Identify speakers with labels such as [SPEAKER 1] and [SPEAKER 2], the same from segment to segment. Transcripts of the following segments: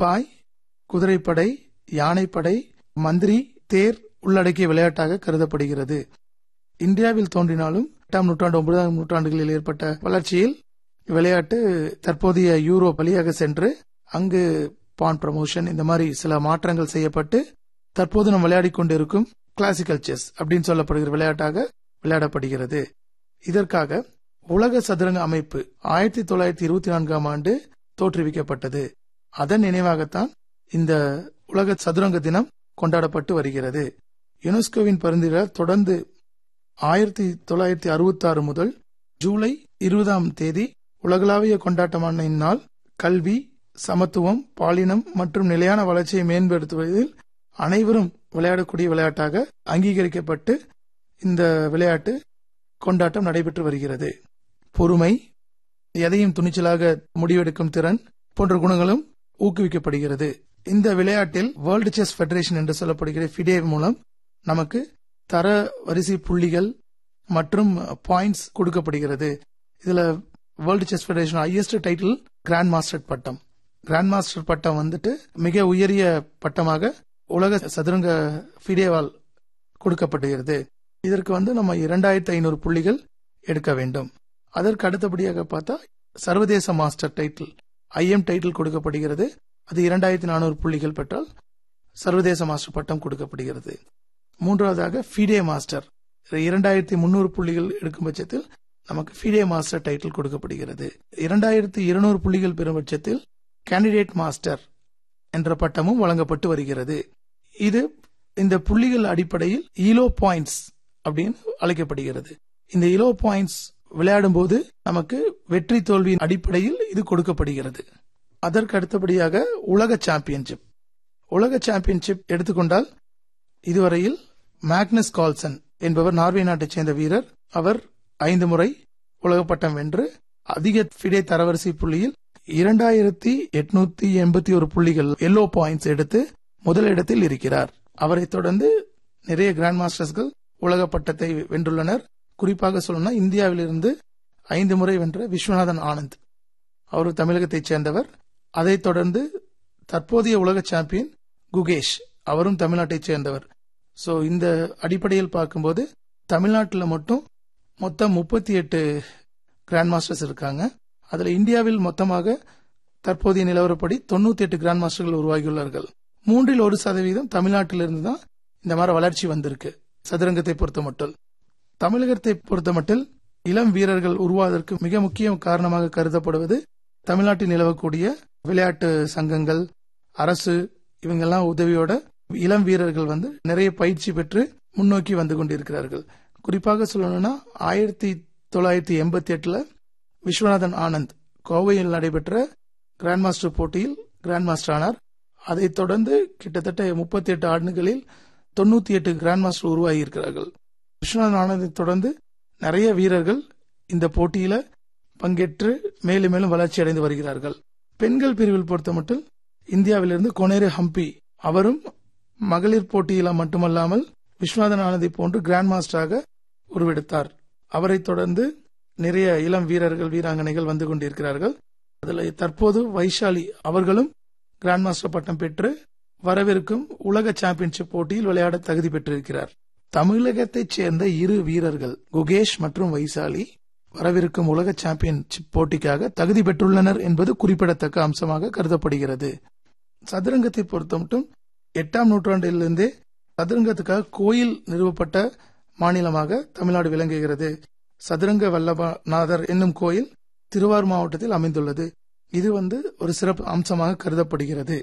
[SPEAKER 1] சிப்பாய் குதிரைப்படை யானைப்படை மந்திரி தேர் உள்ளடக்கிய விளையாட்டாக கருதப்படுகிறது இந்தியாவில் தோன்றினாலும் எட்டாம் நூற்றாண்டு ஒன்பதாம் நூற்றாண்டுகளில் ஏற்பட்ட வளர்ச்சியில் விளையாட்டு தற்போதைய யூரோப் வழியாக சென்று அங்கு பான் ப்ரமோஷன் இந்த மாதிரி சில மாற்றங்கள் செய்யப்பட்டு தற்போது நாம் விளையாடிக் கொண்டிருக்கும் கிளாசிக்கல் செஸ் அப்படின்னு சொல்லப்படுகிற விளையாட்டாக விளையாடப்படுகிறது இதற்காக உலக சதுரங்க அமைப்பு ஆயிரத்தி தொள்ளாயிரத்தி இருபத்தி நான்காம் ஆண்டு தோற்றுவிக்கப்பட்டது அதன் நினைவாகத்தான் இந்த உலக சதுரங்க தினம் கொண்டாடப்பட்டு வருகிறது யுனெஸ்கோவின் பரிந்துரையால் தொடர்ந்து ஆயிரத்தி தொள்ளாயிரத்தி அறுபத்தி ஆறு முதல் ஜூலை இருபதாம் தேதி உலகளாவிய கொண்டாட்டமான இந்நாள் கல்வி சமத்துவம் பாலினம் மற்றும் நிலையான வளர்ச்சியை மேம்படுத்துவதில் அனைவரும் விளையாடக்கூடிய விளையாட்டாக அங்கீகரிக்கப்பட்டு இந்த விளையாட்டு கொண்டாட்டம் நடைபெற்று வருகிறது பொறுமை எதையும் துணிச்சலாக முடிவெடுக்கும் திறன் போன்ற குணங்களும் ஊக்குவிக்கப்படுகிறது இந்த விளையாட்டில் வேர்ல்டு செஸ் ஃபெடரேஷன் என்று சொல்லப்படுகிற ஃபிடே மூலம் நமக்கு தர வரிசை புள்ளிகள் மற்றும் பாயிண்ட்ஸ் கொடுக்கப்படுகிறது இதுல world chess federation highest title grandmaster பட்டம் கிராண்ட் மாஸ்டர் பட்டம் வந்துட்டு மிக உயரிய பட்டமாக உலக சதுரங்க ஃபிடேவால் கொடுக்கப்படுகிறது இதற்கு வந்து நம்ம இரண்டாயிரத்தி ஐநூறு புள்ளிகள் எடுக்க வேண்டும் அதற்கு அடுத்தபடியாக பார்த்தா சர்வதேச மாஸ்டர் டைட்டில் ஐஎம் டைட்டில் கொடுக்கப்படுகிறது அது இரண்டாயிரத்தி நானூறு புள்ளிகள் பெற்றால் சர்வதேச மாஸ்டர் பட்டம் கொடுக்கப்படுகிறது மூன்றாவதாக ஃபிடே மாஸ்டர் இரண்டாயிரத்தி முன்னூறு புள்ளிகள் எடுக்கும் பட்சத்தில் நமக்கு ஃபிடே மாஸ்டர் டைட்டில் கொடுக்கப்படுகிறது இரண்டாயிரத்தி இருநூறு புள்ளிகள் பெறும் பட்சத்தில் கேண்டிடேட் மாஸ்டர் என்ற பட்டமும் வழங்கப்பட்டு வருகிறது இது இந்த புள்ளிகள் அடிப்படையில் ஈலோ பாயிண்ட்ஸ் அப்படின்னு அழைக்கப்படுகிறது இந்த இலோ பாயிண்ட்ஸ் விளையாடும் போது நமக்கு வெற்றி தோல்வியின் அடிப்படையில் இது கொடுக்கப்படுகிறது அதற்கு அடுத்தபடியாக உலக சாம்பியன்ஷிப் உலக சாம்பியன்ஷிப் எடுத்துக்கொண்டால் இதுவரையில் மேக்னஸ் கால்சன் என்பவர் நார்வே நாட்டைச் சேர்ந்த வீரர் அவர் ஐந்து முறை உலக பட்டம் வென்று அதிக ஃபிடே தரவரிசை புள்ளியில் இரண்டாயிரத்தி எட்நூத்தி எண்பத்தி ஒரு புள்ளிகள் எல்லோ பாயிண்ட்ஸ் எடுத்து முதலிடத்தில் இருக்கிறார் அவரைத் தொடர்ந்து நிறைய கிராண்ட் மாஸ்டர்ஸ்கள் உலக பட்டத்தை வென்றுள்ளனர் குறிப்பாக சொல்லணும்னா இந்தியாவிலிருந்து ஐந்து முறை வென்ற விஸ்வநாதன் ஆனந்த் அவர் தமிழகத்தைச் சேர்ந்தவர் அதைத் தொடர்ந்து தற்போதைய உலக சாம்பியன் குகேஷ் அவரும் தமிழ்நாட்டைச் சேர்ந்தவர் சோ இந்த அடிப்படையில் பார்க்கும்போது தமிழ்நாட்டில் மட்டும் மொத்தம் முப்பத்தி எட்டு கிராண்ட் மாஸ்டர்ஸ் இருக்காங்க அதுல இந்தியாவில் மொத்தமாக தற்போதைய நிலவரப்படி தொண்ணூத்தி எட்டு கிராண்ட் மாஸ்டர்கள் உருவாகியுள்ளார்கள் மூன்றில் ஒரு சதவீதம் தமிழ்நாட்டிலிருந்து தான் இந்த மாதிரி வளர்ச்சி வந்திருக்கு சதுரங்கத்தை பொறுத்த மட்டும் தமிழகத்தை பொறுத்தமட்டில் இளம் வீரர்கள் உருவாவதற்கு மிக முக்கிய காரணமாக கருதப்படுவது தமிழ்நாட்டில் நிலவக்கூடிய விளையாட்டு சங்கங்கள் அரசு இவங்கெல்லாம் உதவியோட இளம் வீரர்கள் வந்து நிறைய பயிற்சி பெற்று முன்னோக்கி வந்து கொண்டிருக்கிறார்கள் குறிப்பாக சொல்லணும்னா ஆயிரத்தி தொள்ளாயிரத்தி எண்பத்தி எட்டுல விஸ்வநாதன் ஆனந்த் கோவையில் நடைபெற்ற கிராண்ட் மாஸ்டர் போட்டியில் கிராண்ட் மாஸ்டர் ஆனார் அதைத் தொடர்ந்து கிட்டத்தட்ட முப்பத்தி எட்டு ஆண்டுகளில் தொண்ணூத்தி எட்டு கிராண்ட் மாஸ்டர் உருவாகி இருக்கிறார்கள் விஸ்வநாதன் ஆனந்தை தொடர்ந்து நிறைய வீரர்கள் இந்த போட்டியில பங்கேற்று மேலும் மேலும் வளர்ச்சி அடைந்து வருகிறார்கள் பெண்கள் பிரிவில் பொறுத்த மட்டும் இந்தியாவிலிருந்து கொனேரு ஹம்பி அவரும் மகளிர் போட்டியில மட்டுமல்லாமல் விஸ்வநாதன் ஆனந்தை போன்று கிராண்ட் மாஸ்டராக உருவெடுத்தார் அவரைத் தொடர்ந்து நிறைய இளம் வீரர்கள் வீராங்கனைகள் வந்து கொண்டிருக்கிறார்கள் அதில் தற்போது வைஷாலி அவர்களும் கிராண்ட் மாஸ்டர் பட்டம் பெற்று வரவிருக்கும் உலக சாம்பியன்ஷிப் போட்டியில் விளையாட தகுதி பெற்றிருக்கிறார் தமிழகத்தைச் சேர்ந்த இரு வீரர்கள் குகேஷ் மற்றும் வைசாலி வரவிருக்கும் உலக சாம்பியன்ஷிப் போட்டிக்காக தகுதி பெற்றுள்ளனர் என்பது குறிப்பிடத்தக்க அம்சமாக கருதப்படுகிறது சதுரங்கத்தை பொறுத்த மட்டும் எட்டாம் நூற்றாண்டிலிருந்தே சதுரங்கத்துக்காக கோயில் நிறுவப்பட்ட மாநிலமாக தமிழ்நாடு விளங்குகிறது சதுரங்க வல்லபநாதர் என்னும் கோயில் திருவாரூர் மாவட்டத்தில் அமைந்துள்ளது இது வந்து ஒரு சிறப்பு அம்சமாக கருதப்படுகிறது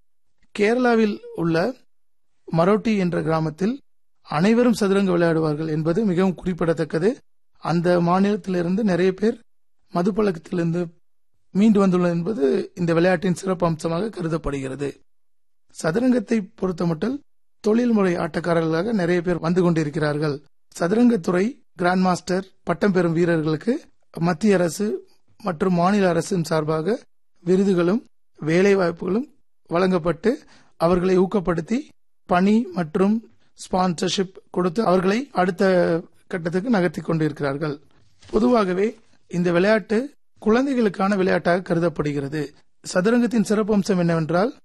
[SPEAKER 1] கேரளாவில் உள்ள மரோட்டி என்ற கிராமத்தில் அனைவரும் சதுரங்க விளையாடுவார்கள் என்பது மிகவும் குறிப்பிடத்தக்கது அந்த மாநிலத்திலிருந்து நிறைய பேர் மதுப்பழக்கத்திலிருந்து மீண்டு வந்துள்ளது என்பது இந்த விளையாட்டின் சிறப்பு அம்சமாக கருதப்படுகிறது சதுரங்கத்தை பொறுத்தமட்டில் தொழில்முறை ஆட்டக்காரர்களாக நிறைய பேர் வந்து கொண்டிருக்கிறார்கள் சதுரங்கத்துறை கிராண்ட் மாஸ்டர் பட்டம் பெறும் வீரர்களுக்கு மத்திய அரசு மற்றும் மாநில அரசின் சார்பாக விருதுகளும் வேலை வாய்ப்புகளும் வழங்கப்பட்டு அவர்களை ஊக்கப்படுத்தி பணி மற்றும் ஸ்பான்சர்ஷிப் கொடுத்து அவர்களை அடுத்த கட்டத்துக்கு நகர்த்தி கொண்டிருக்கிறார்கள் பொதுவாகவே இந்த விளையாட்டு குழந்தைகளுக்கான விளையாட்டாக கருதப்படுகிறது சதுரங்கத்தின் சிறப்பம்சம் என்னவென்றால்